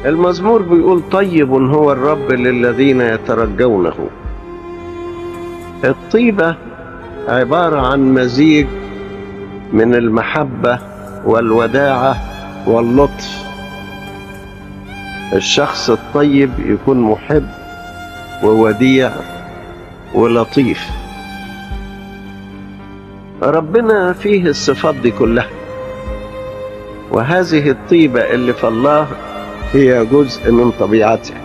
المزمور بيقول طيب هو الرب للذين يترجونه الطيبة عبارة عن مزيج من المحبة والوداعة واللطف الشخص الطيب يكون محب ووديع ولطيف ربنا فيه الصفات دي كلها وهذه الطيبة اللي في الله هي جزء من طبيعته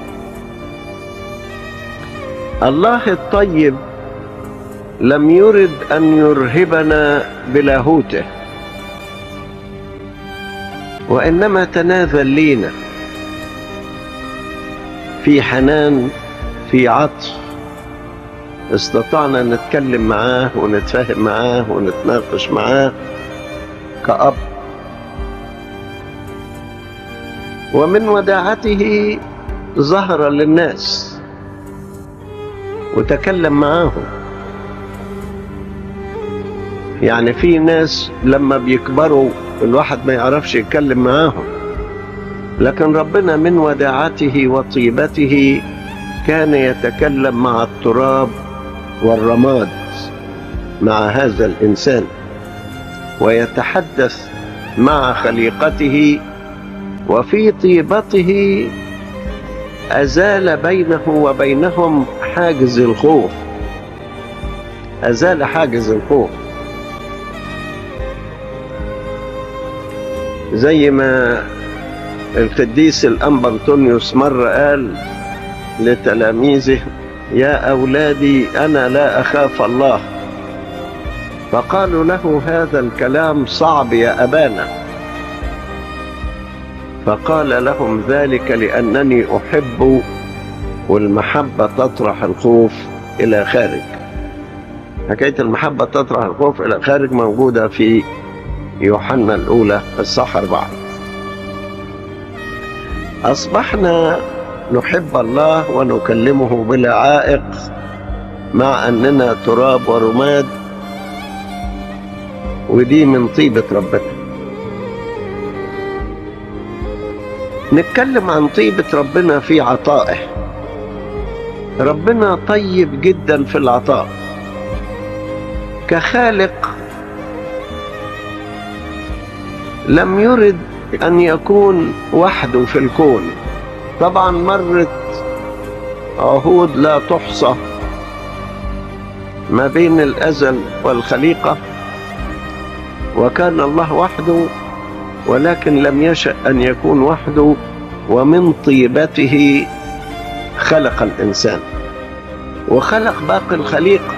الله الطيب لم يرد أن يرهبنا بلاهوته وإنما تنازل لينا في حنان في عطف استطعنا نتكلم معاه ونتفاهم معاه ونتناقش معاه كأب ومن وداعته ظهر للناس وتكلم معاهم يعني في ناس لما بيكبروا الواحد ما يعرفش يتكلم معاهم لكن ربنا من وداعته وطيبته كان يتكلم مع التراب والرماد مع هذا الانسان ويتحدث مع خليقته وفي طيبته ازال بينه وبينهم حاجز الخوف ازال حاجز الخوف زي ما القديس الأنبا أنطونيوس مرة قال لتلاميذه يا أولادي أنا لا أخاف الله فقالوا له هذا الكلام صعب يا أبانا فقال لهم ذلك لأنني أحب والمحبة تطرح الخوف إلى خارج حكاية المحبة تطرح الخوف إلى خارج موجودة في يوحنا الأولى الصح أربعة أصبحنا نحب الله ونكلمه بلا عائق مع أننا تراب ورماد ودي من طيبة ربنا نتكلم عن طيبة ربنا في عطائه ربنا طيب جدا في العطاء كخالق لم يرد أن يكون وحده في الكون طبعا مرت عهود لا تحصى ما بين الأزل والخليقة وكان الله وحده ولكن لم يشأ أن يكون وحده ومن طيبته خلق الإنسان وخلق باقي الخليقة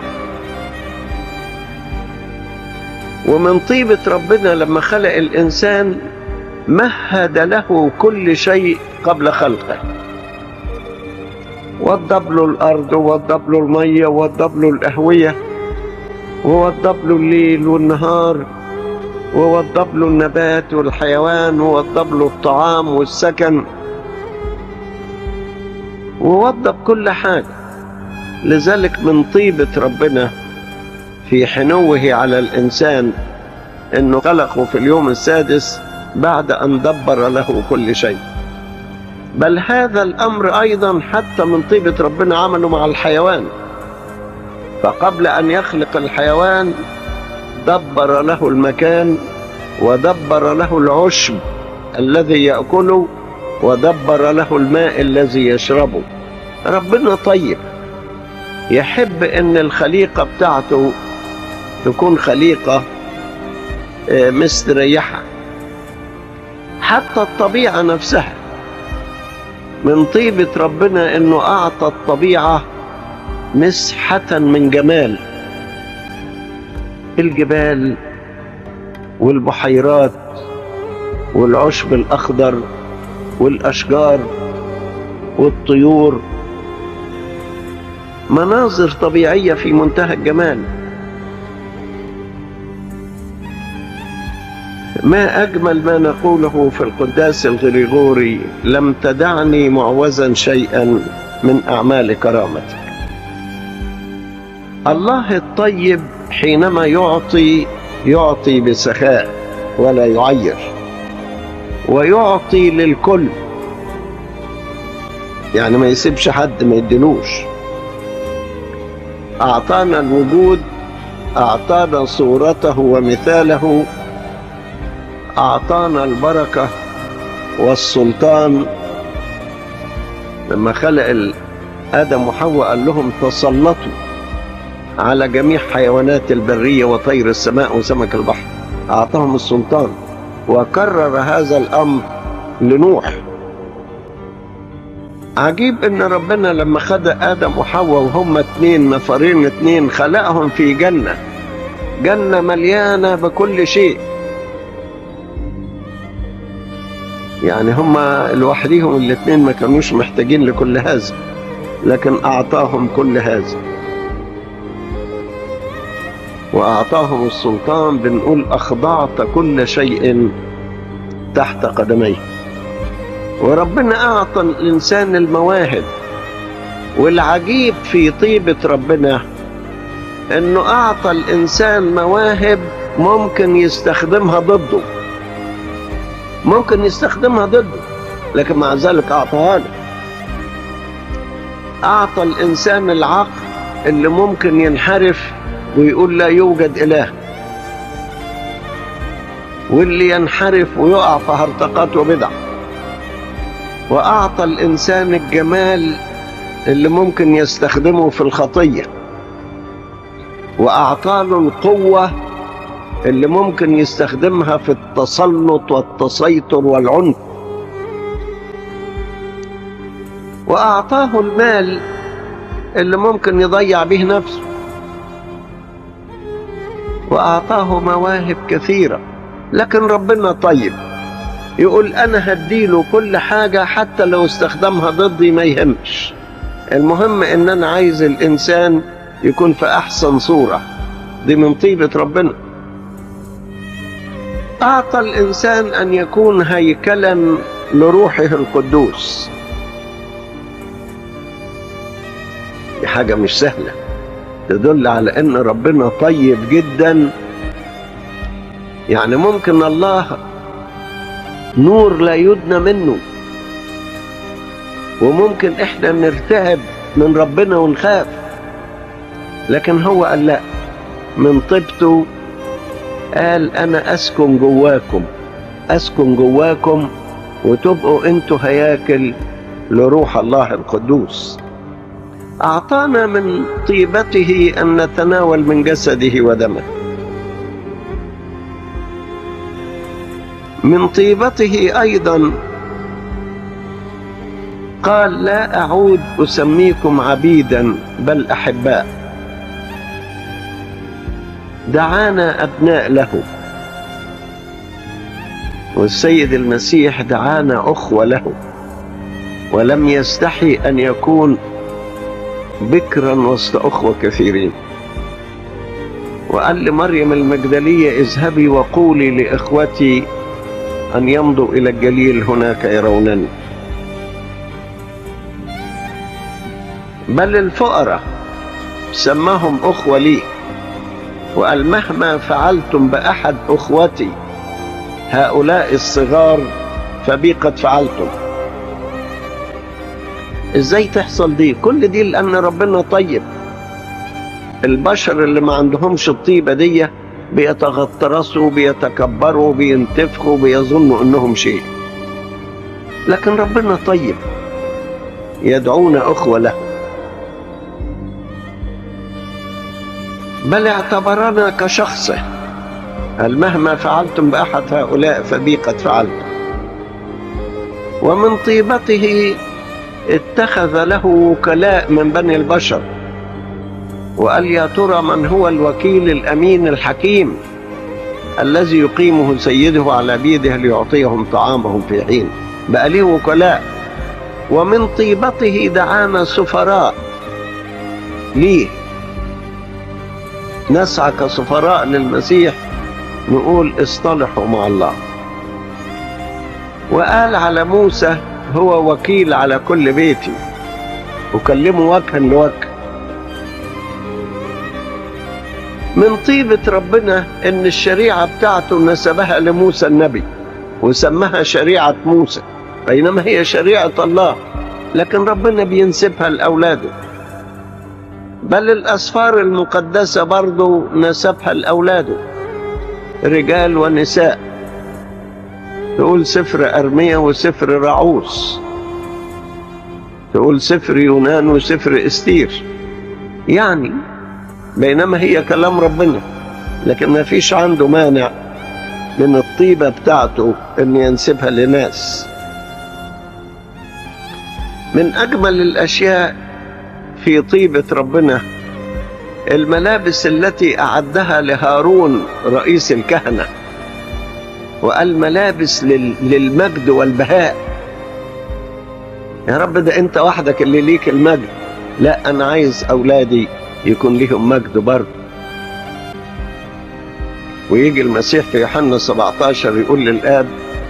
ومن طيبة ربنا لما خلق الإنسان مهد له كل شيء قبل خلقه وضب له الأرض ووضب له المية ووضب له الأهوية ووضب له الليل والنهار ووضب له النبات والحيوان ووضب له الطعام والسكن ووضب كل حاجة لذلك من طيبة ربنا في حنوه على الإنسان أنه خلقه في اليوم السادس بعد أن دبر له كل شيء بل هذا الأمر أيضا حتى من طيبة ربنا عمله مع الحيوان فقبل أن يخلق الحيوان دبر له المكان ودبر له العشب الذي يأكله ودبر له الماء الذي يشربه ربنا طيب يحب ان الخليقة بتاعته تكون خليقة مستريحة حتى الطبيعة نفسها من طيبة ربنا انه اعطى الطبيعة مسحة من جمال الجبال والبحيرات والعشب الاخضر والاشجار والطيور مناظر طبيعيه في منتهى الجمال ما اجمل ما نقوله في القداس الغريغوري لم تدعني معوزا شيئا من اعمال كرامتك الله الطيب حينما يعطي يعطي بسخاء ولا يعير ويعطي للكل يعني ما يسيبش حد ما يديلوش أعطانا الوجود أعطانا صورته ومثاله أعطانا البركة والسلطان لما خلق آدم وحواء قال لهم تسلطوا على جميع حيوانات البرية وطير السماء وسمك البحر أعطاهم السلطان وكرر هذا الأمر لنوح عجيب ان ربنا لما خد ادم وحواء وهم اتنين نفرين اتنين خلقهم في جنة جنة مليانة بكل شيء يعني هما لوحديهم الاتنين ما كانوش محتاجين لكل هذا لكن اعطاهم كل هذا واعطاهم السلطان بنقول اخضعت كل شيء تحت قدميه وربنا أعطى الإنسان المواهب والعجيب في طيبة ربنا إنه أعطى الإنسان مواهب ممكن يستخدمها ضده ممكن يستخدمها ضده لكن مع ذلك أعطاها له أعطى الإنسان العقل اللي ممكن ينحرف ويقول لا يوجد إله واللي ينحرف ويقع في هرطقات وبدع وأعطى الإنسان الجمال اللي ممكن يستخدمه في الخطية وأعطى له القوة اللي ممكن يستخدمها في التسلط والتسيطر والعنف وأعطاه المال اللي ممكن يضيع به نفسه وأعطاه مواهب كثيرة لكن ربنا طيب يقول انا هديله كل حاجة حتى لو استخدمها ضدي ما يهمش المهم ان انا عايز الانسان يكون في احسن صورة دي من طيبة ربنا اعطى الانسان ان يكون هيكلا لروحه القدوس دي حاجة مش سهلة تدل على ان ربنا طيب جدا يعني ممكن الله نور لا يدنى منه وممكن احنا نرتعب من ربنا ونخاف لكن هو قال لا من طيبته قال انا اسكن جواكم اسكن جواكم وتبقوا انتوا هياكل لروح الله القدوس اعطانا من طيبته ان نتناول من جسده ودمه من طيبته ايضا قال لا اعود اسميكم عبيدا بل احباء دعانا ابناء له والسيد المسيح دعانا اخوه له ولم يستحي ان يكون بكرا وسط اخوه كثيرين وقال لمريم المجدليه اذهبي وقولي لاخوتي أن يمضوا إلى الجليل هناك يرونني بل الفقراء سماهم أخوة لي وقال مهما فعلتم بأحد أخوتي هؤلاء الصغار فبي قد فعلتم ازاي تحصل دي كل دي لأن ربنا طيب البشر اللي ما عندهمش الطيبة دي بيتغطرسوا بيتكبروا بينتفخوا بيظنوا انهم شيء لكن ربنا طيب يدعونا اخوه له بل اعتبرنا كشخصه هل مهما فعلتم باحد هؤلاء فبي قد فعلتم ومن طيبته اتخذ له وكلاء من بني البشر وقال يا ترى من هو الوكيل الامين الحكيم الذي يقيمه سيده على بيده ليعطيهم طعامهم في حين بقى ليه وكلاء ومن طيبته دعانا سفراء ليه نسعى كسفراء للمسيح نقول اصطلحوا مع الله وقال على موسى هو وكيل على كل بيتي وكلمه وجها لوجه من طيبة ربنا ان الشريعة بتاعته نسبها لموسى النبي وسماها شريعة موسى بينما هي شريعة الله لكن ربنا بينسبها لأولاده بل الأسفار المقدسة برضو نسبها لأولاده رجال ونساء تقول سفر أرمية وسفر رعوس تقول سفر يونان وسفر استير يعني بينما هي كلام ربنا لكن ما فيش عنده مانع من الطيبة بتاعته ان ينسبها لناس من اجمل الاشياء في طيبة ربنا الملابس التي اعدها لهارون رئيس الكهنة وقال ملابس لل... للمجد والبهاء يا رب ده انت وحدك اللي ليك المجد لا انا عايز اولادي يكون ليهم مجد برضه ويجي المسيح في يوحنا 17 يقول للآب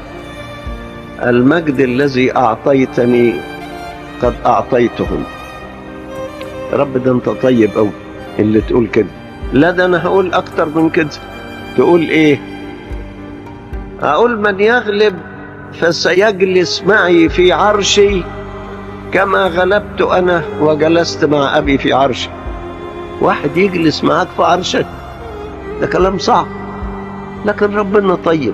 المجد الذي أعطيتني قد أعطيتهم رب ده أنت طيب أوي اللي تقول كده لا ده أنا هقول أكتر من كده تقول إيه أقول من يغلب فسيجلس معي في عرشي كما غلبت أنا وجلست مع أبي في عرشي واحد يجلس معاك في عرشك ده كلام صعب لكن ربنا طيب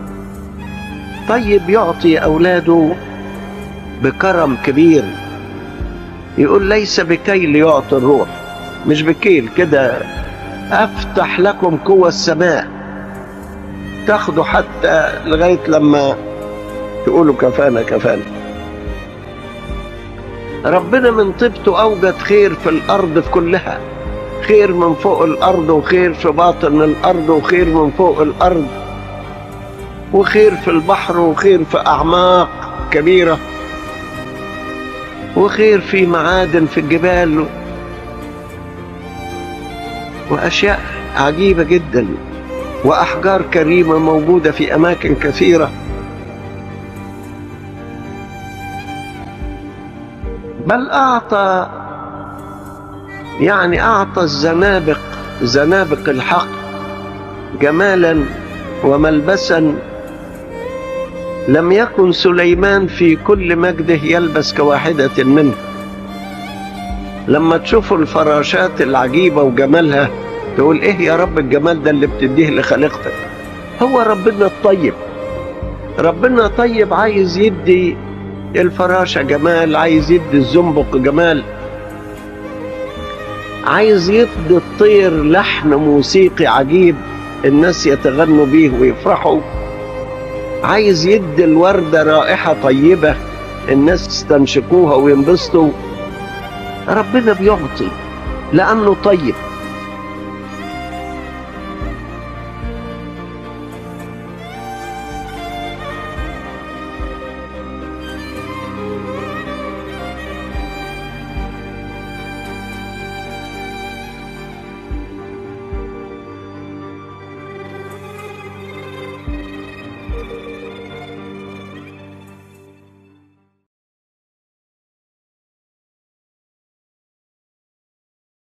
طيب يعطي أولاده بكرم كبير يقول ليس بكيل يعطي الروح مش بكيل كده أفتح لكم قوة السماء تاخدوا حتى لغاية لما تقولوا كفانا كفانا ربنا من طيبته أوجد خير في الأرض في كلها خير من فوق الأرض وخير في باطن الأرض وخير من فوق الأرض وخير في البحر وخير في أعماق كبيرة وخير في معادن في الجبال وأشياء عجيبة جدا وأحجار كريمة موجودة في أماكن كثيرة بل أعطى يعني أعطى الزنابق زنابق الحق جمالا وملبسا لم يكن سليمان في كل مجده يلبس كواحدة منه لما تشوفوا الفراشات العجيبة وجمالها تقول ايه يا رب الجمال ده اللي بتديه لخليقتك هو ربنا الطيب ربنا طيب عايز يدي الفراشة جمال عايز يدي الزنبق جمال عايز يدي الطير لحن موسيقي عجيب الناس يتغنوا بيه ويفرحوا عايز يدي الوردة رائحة طيبة الناس يستنشقوها وينبسطوا ربنا بيعطي لأنه طيب